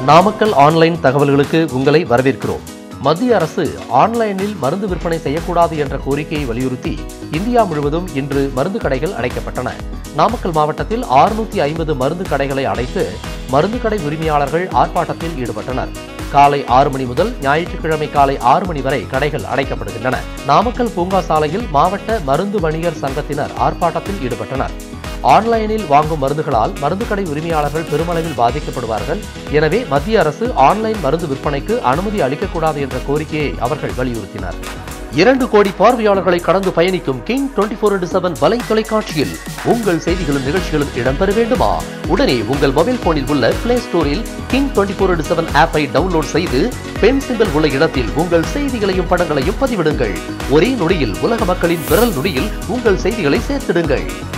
Namakkal online தகவல்களுக்கு உங்களை வரவேற்கிறோம் மத்திய அரசு ஆன்லைனில் மருந்து விற்பனை செய்யக்கூடாது என்ற கோரிக்கையை வலியுறுத்தி இந்தியா முழுவதும் இன்று மருந்து கடைகள் அடைக்கப்பட்டன நாமக்கல் மாவட்டத்தில் 650 ஐம்பது மருந்து கடைகளை அடைத்து மருந்து கடை உரிமையாளர்கள் ஆர்ப்பாட்டத்தில் ஈடுபட்டனர் காலை ஆறு மணி முதல் ஞாயிற்றுக்கிழமை காலை ஆறு மணி வரை கடைகள் அடைக்கப்படுகின்றன நாமக்கல் பூங்கா சாலையில் மாவட்ட மருந்து வணிகர் சங்கத்தினர் ஆர்ப்பாட்டத்தில் ஈடுபட்டனர் ஆன்லைனில் வாங்கும் மருந்துகளால் மருந்து கடை உரிமையாளர்கள் பெருமளவில் பாதிக்கப்படுவார்கள் எனவே மத்திய அரசு ஆன்லைன் மருந்து விற்பனைக்கு அனுமதி அளிக்கக்கூடாது என்ற கோரிக்கையை அவர்கள் வலியுறுத்தினர் இரண்டு கோடி பார்வையாளர்களை கடந்து பயணிக்கும் King twenty four into seven வலை தொலைக்காட்சியில் உங்கள் செய்திகளும் நிகழ்ச்சிகளும் இடம்பெற வேண்டுமா உடனே உங்கள் மொபைல் போனில் உள்ள பிளே ஸ்டோரில் King twenty four into seven ஆப்பை டவுன்லோட் செய்து பெண் சிம்பிள் உள்ள இடத்தில் உங்கள் செய்திகளையும் படங்களையும் பதிவிடுங்கள் ஒரே நொடியில் உலக மக்களின் விரல் நொடியில் உங்கள் செய்திகளை சேர்த்திடுங்கள்